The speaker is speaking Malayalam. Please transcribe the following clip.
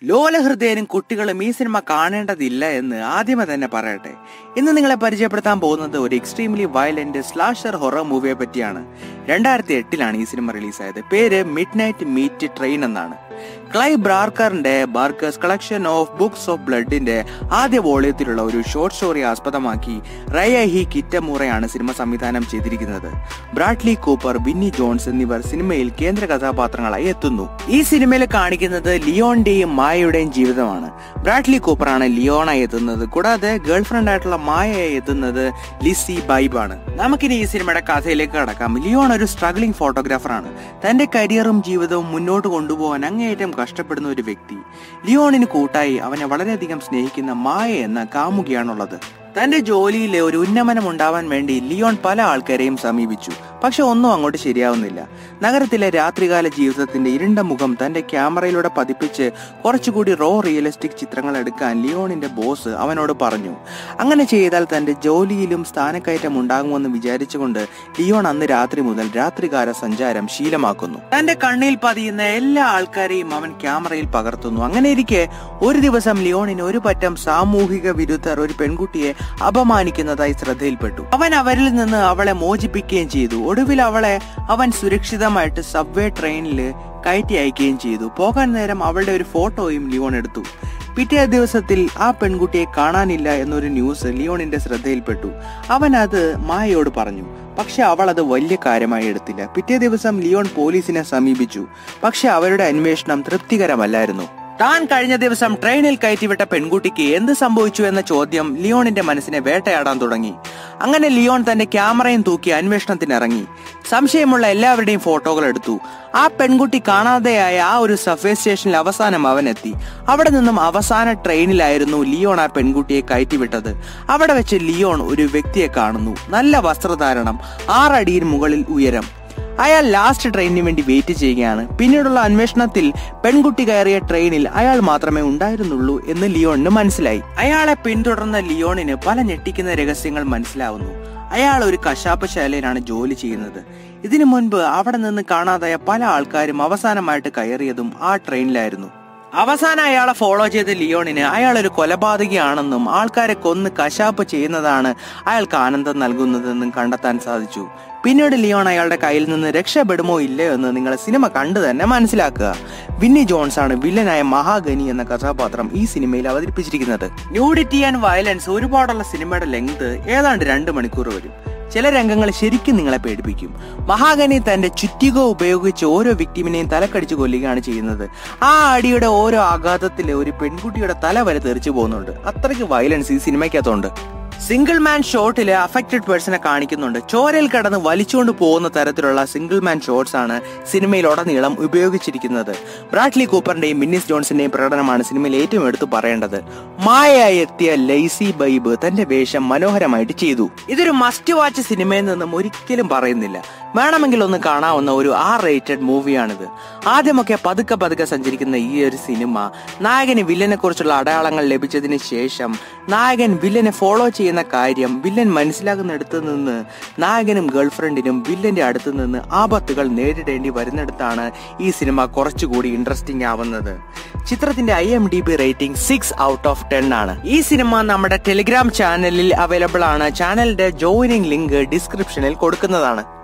ലോലഹൃദയനും കുട്ടികളും ഈ സിനിമ കാണേണ്ടതില്ല എന്ന് ആദ്യമേ തന്നെ പറയട്ടെ ഇന്ന് നിങ്ങളെ പരിചയപ്പെടുത്താൻ പോകുന്നത് ഒരു എക്സ്ട്രീംലി വയലന്റ് സ്ലാഷർ ഹൊറർ മൂവിയെ പറ്റിയാണ് രണ്ടായിരത്തി എട്ടിലാണ് ഈ സിനിമ റിലീസായത് പേര് മിഡ് നൈറ്റ് മീറ്റ് ട്രെയിൻ എന്നാണ് ക്ലൈ ബ്രാർക്കറിന്റെ Barker's collection of books of ബ്ലഡിന്റെ ആദ്യ വോളിയത്തിലുള്ള ഒരു ഷോർട്ട് സ്റ്റോറി ആസ്പദമാക്കി റയ ഹി കിറ്റമൂറയാണ് സിനിമ സംവിധാനം ചെയ്തിരിക്കുന്നത് ബ്രാഡ്ലി കൂപ്പർ വിന്നി ജോൺസ് എന്നിവർ സിനിമയിൽ കേന്ദ്ര കഥാപാത്രങ്ങളായി എത്തുന്നു ഈ സിനിമയിൽ കാണിക്കുന്നത് ലിയോണിന്റെയും മായയുടെയും ജീവിതമാണ് ബ്രാഡ്ലി കൂപ്പറാണ് ലിയോണായി എത്തുന്നത് കൂടാതെ ഗേൾഫ്രണ്ട് ആയിട്ടുള്ള മായയായി എത്തുന്നത് ലിസി ബൈബാണ് നമുക്കിനി ഈ സിനിമയുടെ കഥയിലേക്ക് കടക്കാം ലിയോൺ ഒരു സ്ട്രഗ്ലിംഗ് ഫോട്ടോഗ്രാഫറാണ് തന്റെ കരിയറും ജീവിതവും മുന്നോട്ട് കൊണ്ടുപോകാൻ അങ്ങേയറ്റം കഷ്ടപ്പെടുന്ന ഒരു വ്യക്തി ലിയോണിന് കൂട്ടായി അവനെ വളരെയധികം സ്നേഹിക്കുന്ന മായ എന്ന കാമുകിയാണുള്ളത് തന്റെ ജോലിയിൽ ഒരു ഉന്നമനം ഉണ്ടാവാൻ വേണ്ടി ലിയോൺ പല ആൾക്കാരെയും സമീപിച്ചു പക്ഷെ ഒന്നും അങ്ങോട്ട് ശരിയാവുന്നില്ല നഗരത്തിലെ രാത്രികാല ജീവിതത്തിന്റെ ഇരുണ്ട മുഖം തന്റെ ക്യാമറയിലൂടെ പതിപ്പിച്ച് കുറച്ചുകൂടി റോ റിയലിസ്റ്റിക് ചിത്രങ്ങൾ എടുക്കാൻ ലിയോണിന്റെ ബോസ് അവനോട് പറഞ്ഞു അങ്ങനെ ചെയ്താൽ തന്റെ ജോലിയിലും സ്ഥാനക്കയറ്റം ഉണ്ടാകുമെന്ന് വിചാരിച്ചുകൊണ്ട് ലിയോൺ അന്ന് രാത്രി മുതൽ രാത്രികാല സഞ്ചാരം ശീലമാക്കുന്നു തന്റെ കണ്ണിൽ പതിയുന്ന എല്ലാ ആൾക്കാരെയും അവൻ ക്യാമറയിൽ പകർത്തുന്നു അങ്ങനെ ഇരിക്കെ ഒരു ദിവസം ലിയോണിന് ഒരു പറ്റം സാമൂഹിക വിരുദ്ധർ ഒരു പെൺകുട്ടിയെ അപമാനിക്കുന്നതായി ശ്രദ്ധയിൽപ്പെട്ടു അവൻ അവരിൽ നിന്ന് അവളെ മോചിപ്പിക്കുകയും ചെയ്തു ഒടുവിൽ അവളെ അവൻ സുരക്ഷിതമായിട്ട് സബ്വേ ട്രെയിനിൽ കയറ്റി അയക്കുകയും ചെയ്തു പോകാൻ നേരം അവളുടെ ഒരു ഫോട്ടോയും ലിയോൺ എടുത്തു പിറ്റേ ദിവസത്തിൽ ആ പെൺകുട്ടിയെ കാണാനില്ല എന്നൊരു ന്യൂസ് ലിയോണിന്റെ ശ്രദ്ധയിൽപ്പെട്ടു അവൻ അത് മായയോട് പറഞ്ഞു പക്ഷെ അവൾ അത് വലിയ കാര്യമായി എടുത്തില്ല പിറ്റേ ദിവസം ലിയോൺ പോലീസിനെ സമീപിച്ചു പക്ഷെ അവരുടെ അന്വേഷണം തൃപ്തികരമല്ലായിരുന്നു താൻ കഴിഞ്ഞ ദിവസം ട്രെയിനിൽ കയറ്റിവിട്ട പെൺകുട്ടിക്ക് എന്ത് സംഭവിച്ചു എന്ന ചോദ്യം ലിയോണിന്റെ മനസ്സിനെ വേട്ടയാടാൻ തുടങ്ങി അങ്ങനെ ലിയോൺ തന്റെ ക്യാമറയും തൂക്കി അന്വേഷണത്തിന് ഇറങ്ങി സംശയമുള്ള എല്ലാവരുടെയും ഫോട്ടോകൾ എടുത്തു ആ പെൺകുട്ടി കാണാതെയായ ആ ഒരു സബ്വേ സ്റ്റേഷനിൽ അവസാനം അവൻ എത്തി അവിടെ നിന്നും അവസാന ട്രെയിനിലായിരുന്നു ലിയോൺ ആ പെൺകുട്ടിയെ കയറ്റിവിട്ടത് അവിടെ വെച്ച് ലിയോൺ ഒരു വ്യക്തിയെ കാണുന്നു നല്ല വസ്ത്രധാരണം ആറടിയിൽ മുകളിൽ ഉയരം അയാൾ ലാസ്റ്റ് ട്രെയിനിന് വേണ്ടി വെയിറ്റ് ചെയ്യുകയാണ് പിന്നീടുള്ള അന്വേഷണത്തിൽ പെൺകുട്ടി കയറിയ ട്രെയിനിൽ അയാൾ മാത്രമേ ഉണ്ടായിരുന്നുള്ളൂ എന്ന് ലിയോണിന് മനസ്സിലായി അയാളെ പിന്തുടർന്ന ലിയോണിന് പല ഞെട്ടിക്കുന്ന രഹസ്യങ്ങൾ മനസ്സിലാവുന്നു അയാൾ ഒരു കശാപ്പശാലയിലാണ് ജോലി ചെയ്യുന്നത് ഇതിനു മുൻപ് അവിടെ നിന്ന് കാണാതായ പല ആൾക്കാരും അവസാനമായിട്ട് കയറിയതും ആ ട്രെയിനിലായിരുന്നു അവസാനം അയാളെ ഫോളോ ചെയ്ത ലിയോണിന് അയാൾ ഒരു കൊലപാതകയാണെന്നും ആൾക്കാരെ കൊന്ന് കശാപ്പ് ചെയ്യുന്നതാണ് അയാൾക്ക് ആനന്ദം നൽകുന്നതെന്നും കണ്ടെത്താൻ സാധിച്ചു പിന്നീട് ലിയോൺ അയാളുടെ കയ്യിൽ നിന്ന് രക്ഷപ്പെടുമോ ഇല്ലയോ എന്ന് നിങ്ങൾ സിനിമ കണ്ടു തന്നെ മനസ്സിലാക്കുക വിന്നി ജോൺസ് ആണ് വില്ലനായ മഹാഗനി എന്ന കഥാപാത്രം ഈ സിനിമയിൽ അവതരിപ്പിച്ചിരിക്കുന്നത് ന്യൂഡിറ്റി ആൻഡ് വയലൻസ് ഒരുപാടുള്ള സിനിമയുടെ ലെങ്ത് ഏതാണ്ട് രണ്ട് മണിക്കൂർ വരും ചില രംഗങ്ങൾ ശരിക്കും നിങ്ങളെ പേടിപ്പിക്കും മഹാഗനി തന്റെ ചുറ്റിക ഉപയോഗിച്ച് ഓരോ വിക്ടിമിനെയും തലക്കടിച്ച് കൊല്ലുകയാണ് ചെയ്യുന്നത് ആ അടിയുടെ ഓരോ ആഘാതത്തിൽ ഒരു പെൺകുട്ടിയുടെ തല വരെ തെറിച്ചു പോകുന്നുണ്ട് അത്രയ്ക്ക് വയലൻസ് ഈ സിനിമയ്ക്കകത്തുണ്ട് സിംഗിൾ മാൻ ഷോട്ടില് അഫക്റ്റഡ് പേഴ്സണെ കാണിക്കുന്നുണ്ട് ചോരയിൽ കടന്ന് വലിച്ചുകൊണ്ട് പോകുന്ന തരത്തിലുള്ള സിംഗിൾ മാൻ ഷോട്ട്സ് ആണ് സിനിമയിൽ ഉടനീളം ഉപയോഗിച്ചിരിക്കുന്നത് ബ്രാഡ്ലി കൂപ്പറിന്റെയും മിന്നിസ് ജോൺസിന്റെയും പ്രകടനമാണ് സിനിമയിൽ ഏറ്റവും എടുത്തു പറയേണ്ടത് മായയായി എത്തിയ ലൈസി ബൈബ് തന്റെ വേഷം മനോഹരമായിട്ട് ചെയ്തു ഇതൊരു മസ്റ്റ് വാച്ച് സിനിമയിൽ നിന്നും ഒരിക്കലും പറയുന്നില്ല വേണമെങ്കിൽ ഒന്ന് കാണാവുന്ന ഒരു ആർ റേറ്റഡ് മൂവിയാണിത് ആദ്യമൊക്കെ പതുക്കെ പതുക്കെ സഞ്ചരിക്കുന്ന ഈ ഒരു സിനിമ നായകന് വില്ലനെ കുറിച്ചുള്ള അടയാളങ്ങൾ ലഭിച്ചതിന് ശേഷം നായകൻ വില്ലനെ ഫോളോ ചെയ്യുന്ന കാര്യം വില്ലൻ മനസ്സിലാക്കുന്നിടത്ത് നിന്ന് നായകനും ഗേൾഫ്രണ്ടിനും വില്ലന്റെ അടുത്ത് നിന്ന് ആപത്തുകൾ നേരിടേണ്ടി വരുന്നിടത്താണ് ഈ സിനിമ കുറച്ചുകൂടി ഇൻട്രസ്റ്റിംഗ് ആവുന്നത് ചിത്രത്തിന്റെ I M D B rating six out of ten ആണ് ഈ സിനിമ നമ്മുടെ ടെലിഗ്രാം ചാനലിൽ അവൈലബിൾ ആണ് ചാനലിന്റെ ജോയിനിങ് ലിങ്ക് ഡിസ്ക്രിപ്ഷനിൽ കൊടുക്കുന്നതാണ്